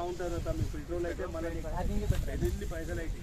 బాగుంటుంది అత్త మీ పెట్రోల్ అయితే మన ఎన్ని పైసలు అయితే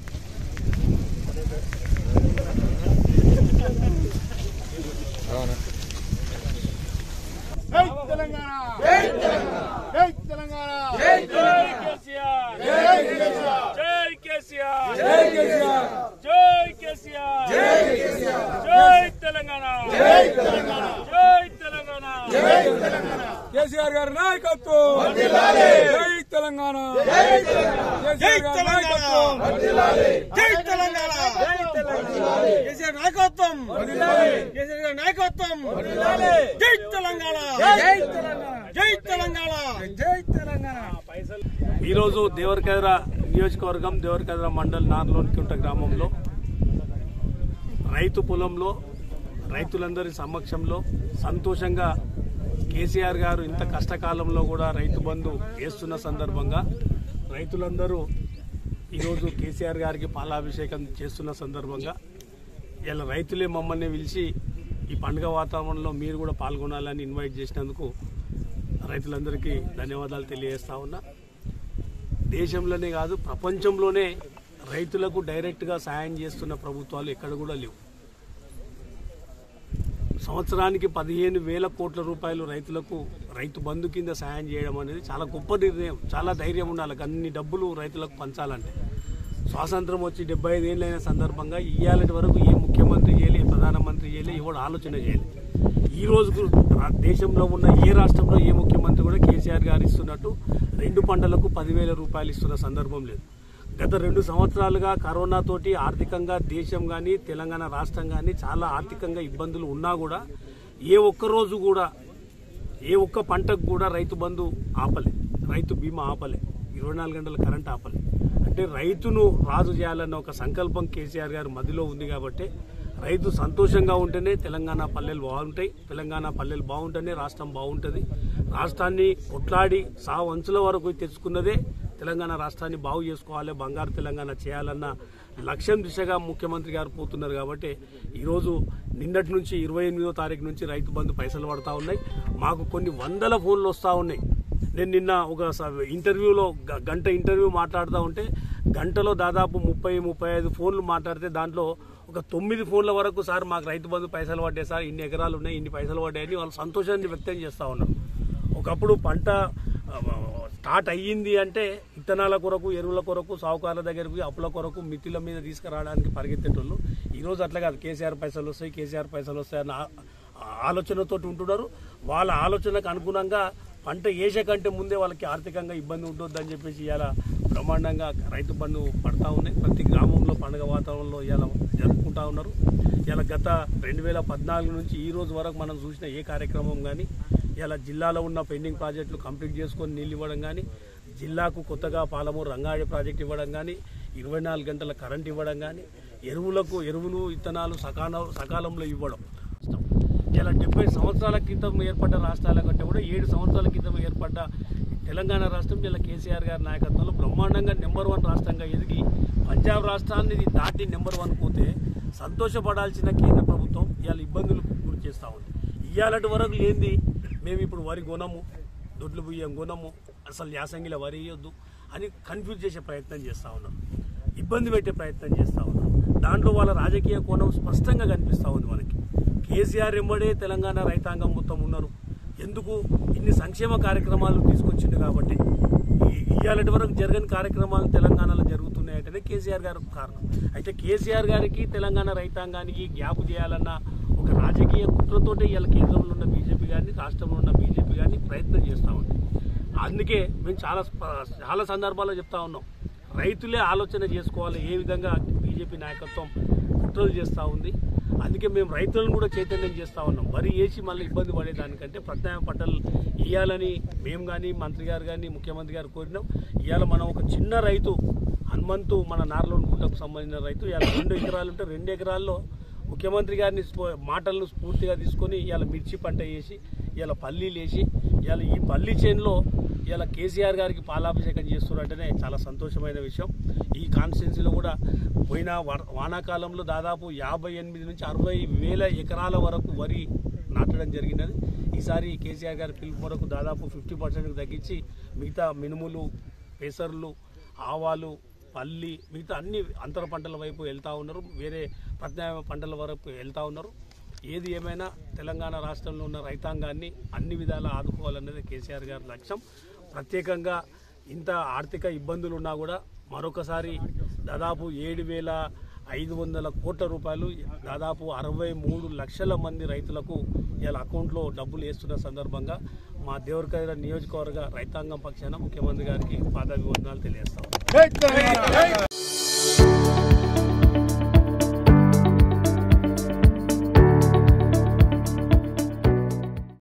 జై తెలంగాణ జై తెలంగాణ జై కేసీఆర్ జై కేసీఆర్ జై కేసీఆర్ జై కేసీఆర్ జై కేసీఆర్ జై కేసీఆర్ జై తెలంగాణ జై తెలంగాణ జై తెలంగాణ జై తెలంగాణ కేసీఆర్ గారి నాయకత్వం జై తెలంగాణ జై కేసీఆర్ గారి నాయకత్వం జై తెలంగాణ జై తెలంగాణ కేసీఆర్ నాయకత్వం కేసీఆర్ గారి నాయకత్వం జై తెలంగాణ జై తెలంగాణ జై తెలంగాణ జై తెలంగాణ ఈరోజు దేవరకద్ర నియోజకవర్గం దేవరకద్ర మండల్ నార్లోనికుంట గ్రామంలో రైతు పొలంలో రైతులందరి సమక్షంలో సంతోషంగా కేసీఆర్ గారు ఇంత కష్టకాలంలో కూడా రైతు బంధు వేస్తున్న సందర్భంగా రైతులందరూ ఈరోజు కేసీఆర్ గారికి పాలాభిషేకం చేస్తున్న సందర్భంగా ఇలా రైతులే మమ్మల్ని పిలిచి ఈ పండుగ వాతావరణంలో మీరు కూడా పాల్గొనాలని ఇన్వైట్ చేసినందుకు రైతులందరికీ ధన్యవాదాలు తెలియజేస్తా ఉన్నా దేశంలోనే కాదు ప్రపంచంలోనే రైతులకు డైరెక్ట్గా సాయం చేస్తున్న ప్రభుత్వాలు ఎక్కడ కూడా లేవు సంవత్సరానికి పదిహేను వేల కోట్ల రూపాయలు రైతులకు రైతు బంధు కింద సాయం చేయడం అనేది చాలా గొప్ప నిర్ణయం చాలా ధైర్యం ఉండాలి అన్ని డబ్బులు రైతులకు పంచాలంటే స్వాతంత్రం వచ్చి డెబ్బై ఐదు ఏళ్ళైన సందర్భంగా ఇయ్యాలటి వరకు ఏ ముఖ్యమంత్రి చేయలే ఏ ప్రధానమంత్రి చేయలే ఎవడు ఆలోచన చేయలే ఈ రోజుకు రా- దేశంలో ఉన్న ఏ రాష్ట్రంలో ఏ ముఖ్యమంత్రి కూడా కేసీఆర్ గారు ఇస్తున్నట్టు రెండు పంటలకు పదివేల రూపాయలు ఇస్తున్న సందర్భం లేదు గత రెండు సంవత్సరాలుగా కరోనా తోటి ఆర్థికంగా దేశం కానీ తెలంగాణ రాష్ట్రం కానీ చాలా ఆర్థికంగా ఇబ్బందులు ఉన్నా కూడా ఏ ఒక్క రోజు కూడా ఏ ఒక్క పంటకు కూడా రైతు బంధు ఆపలే రైతు బీమా ఆపలే ఇరవై నాలుగు గంటల కరెంట్ ఆపలే అంటే రైతును రాజు చేయాలన్న ఒక సంకల్పం కేసీఆర్ గారి మదిలో ఉంది కాబట్టి రైతు సంతోషంగా ఉంటేనే తెలంగాణ పల్లెలు బాగుంటాయి తెలంగాణ పల్లెలు బాగుంటేనే రాష్ట్రం బాగుంటుంది రాష్ట్రాన్ని కొట్లాడి సావు అంచుల వరకు తెచ్చుకున్నదే తెలంగాణ రాష్ట్రాన్ని బాగు చేసుకోవాలి బంగారు తెలంగాణ చేయాలన్న లక్ష్యం దిశగా ముఖ్యమంత్రి గారు పోతున్నారు కాబట్టి ఈరోజు నిన్నటి నుంచి ఇరవై ఎనిమిదో తారీఖు నుంచి రైతు బంధు పైసలు పడతా ఉన్నాయి మాకు కొన్ని వందల ఫోన్లు వస్తూ ఉన్నాయి నేను నిన్న ఒక స- ఇంటర్వ్యూలో గ- గంట ఇంటర్వ్యూ మాట్లాడుతూ ఉంటే గంటలో దాదాపు ముప్పై ముప్పై ఐదు ఫోన్లు మాట్లాడితే దాంట్లో ఒక తొమ్మిది ఫోన్ల వరకు సార్ మాకు రైతు బంధు పైసలు పడ్డాయి సార్ ఇన్ని ఎకరాలు ఉన్నాయి ఇన్ని పైసలు పడ్డాయని వాళ్ళు సంతోషాన్ని వ్యక్తం చేస్తూ ఉన్నారు ఒకప్పుడు పంట ఆ, స్టార్ట్ అయ్యింది అంటే విత్తనాల కొరకు ఎరువుల కొరకు సావుకారుల దగ్గరికి అప్పుల కొరకు మితిల మీద తీసుకురావడానికి పరిగెత్తేటోళ్ళు ఈ రోజు అట్లా కాదు కేసీఆర్ పైసలు వస్తాయి కేసీఆర్ పైసలు వస్తాయి అన్న ఆ- ఆలోచనతో ఉంటున్నారు వాళ్ళ ఆలోచనకు అనుగుణంగా పంట వేసే కంటే ముందే వాళ్ళకి ఆర్థికంగా ఇబ్బంది ఉంటుందని చెప్పేసి ఇవాళ బ్రహ్మాండంగా రైతు బంధు పడతా ఉన్నాయి ప్రతి గ్రామంలో పండుగ వాతావరణంలో ఇవాళ జరుపుకుంటా ఉన్నారు ఇలా గత రెండు వేల పద్నాలుగు నుంచి ఈ రోజు వరకు మనం చూసిన ఏ కార్యక్రమం కానీ ఇలా జిల్లాలో ఉన్న పెండింగ్ ప్రాజెక్టులు కంప్లీట్ చేసుకొని నీళ్ళు ఇవ్వడం కానీ జిల్లాకు కొత్తగా పాలమూరు రంగాడి ప్రాజెక్ట్ ఇవ్వడం కానీ ఇరవై నాలుగు గంటల కరెంట్ ఇవ్వడం కానీ ఎరువులకు ఎరువులు విత్తనాలు సకాల సకాలంలో ఇవ్వడం ఇలా డెబ్బై సంవత్సరాల క్రితం ఏర్పడ్డ రాష్ట్రాల కంటే కూడా ఏడు సంవత్సరాల క్రితం ఏర్పడ్డ తెలంగాణ రాష్ట్రం ఇలా కేసీఆర్ గారి నాయకత్వంలో బ్రహ్మాండంగా నెంబర్ వన్ రాష్ట్రంగా ఎదిగి పంజాబ్ రాష్ట్రాన్ని ఇది దాటి నెంబర్ వన్ పోతే సంతోషపడాల్సిన కేంద్ర ప్రభుత్వం ఇవాళ ఇబ్బందులకు గురి చేస్తూ ఉంది ఇవాళటి వరకు ఏంది మేము ఇప్పుడు వరి కొనము దొడ్లు బియ్యం కొనము అసలు యాసంగిలో వరి వేయొద్దు అని కన్ఫ్యూజ్ చేసే ప్రయత్నం చేస్తూ ఉన్నారు ఇబ్బంది పెట్టే ప్రయత్నం చేస్తూ ఉన్నారు దాంట్లో వాళ్ళ రాజకీయ కోణం స్పష్టంగా కనిపిస్తూ ఉంది మనకి కేసీఆర్ ఎంబడే తెలంగాణ రైతాంగం మొత్తం ఉన్నారు ఎందుకు ఇన్ని సంక్షేమ కార్యక్రమాలు తీసుకొచ్చిండు కాబట్టి ఈ- ఇవాళటి వరకు జరగని కార్యక్రమాలు తెలంగాణలో జరుగుతున్నాయంటేనే కేసీఆర్ గారు కారణం అయితే కేసీఆర్ గారికి తెలంగాణ రైతాంగానికి గ్యాప్ చేయాలన్న ఒక రాజకీయ కుట్రతోటే ఇవాళ కేంద్రంలో ఉన్న బీజేపీ కానీ రాష్ట్రంలో ఉన్న బీజేపీ కానీ ప్రయత్నం చేస్తూ ఉంది అందుకే మేము చాలా స్ప- చాలా సందర్భాల్లో చెప్తా ఉన్నాం రైతులే ఆలోచన చేసుకోవాలి ఏ విధంగా బీజేపీ నాయకత్వం కుట్రలు చేస్తూ ఉంది అందుకే మేము రైతులను కూడా చైతన్యం చేస్తూ ఉన్నాం వరి వేసి మళ్ళీ ఇబ్బంది పడేదానికంటే ప్రత్యామ్నాయ పంటలు ఇవ్వాలని మేము కానీ మంత్రి గారు కానీ ముఖ్యమంత్రి గారు కోరినాం ఇవాళ మనం ఒక చిన్న రైతు హనుమంతు మన నార్లోన్ గుట్టకు సంబంధించిన రైతు ఇవాళ రెండు ఎకరాలు ఉంటే రెండు ఎకరాల్లో ముఖ్యమంత్రి గారిని స్ఫూ- మాటలను స్ఫూర్తిగా తీసుకొని ఇవాళ మిర్చి పంట వేసి ఇవాళ పల్లీలు వేసి ఇవాళ ఈ పల్లి చేనులో ఇవాళ కేసీఆర్ గారికి పాలాభిషేకం చేస్తున్నారంటేనే చాలా సంతోషమైన విషయం ఈ కాన్స్టిట్యున్సీలో కూడా పోయిన వా- వానాకాలంలో దాదాపు యాభై ఎనిమిది నుంచి అరవై వేల ఎకరాల వరకు వరి నాటడం జరిగినది ఈసారి కేసీఆర్ గారి పిలుపు వరకు దాదాపు ఫిఫ్టీ పర్సెంట్కి తగ్గించి మిగతా మినుములు పెసర్లు ఆవాలు పల్లి మిగతా అన్ని అంతర పంటల వైపు వెళ్తూ ఉన్నారు వేరే ప్రత్యామ్నాయ పంటల వరకు వెళ్తూ ఉన్నారు ఏది ఏమైనా తెలంగాణ రాష్ట్రంలో ఉన్న రైతాంగాన్ని అన్ని విధాలా ఆదుకోవాలన్నది కేసీఆర్ గారి లక్ష్యం ప్రత్యేకంగా ఇంత ఆర్థిక ఇబ్బందులు ఉన్నా కూడా మరొకసారి దాదాపు ఏడు వేల ఐదు వందల కోట్ల రూపాయలు దాదాపు అరవై మూడు లక్షల మంది రైతులకు ఇలా అకౌంట్లో డబ్బులు వేస్తున్న సందర్భంగా మా దేవరకర నియోజకవర్గ రైతాంగం పక్షాన ముఖ్యమంత్రి గారికి పాదాభివందనాలు తెలియజేస్తాం జై తెలంగాణ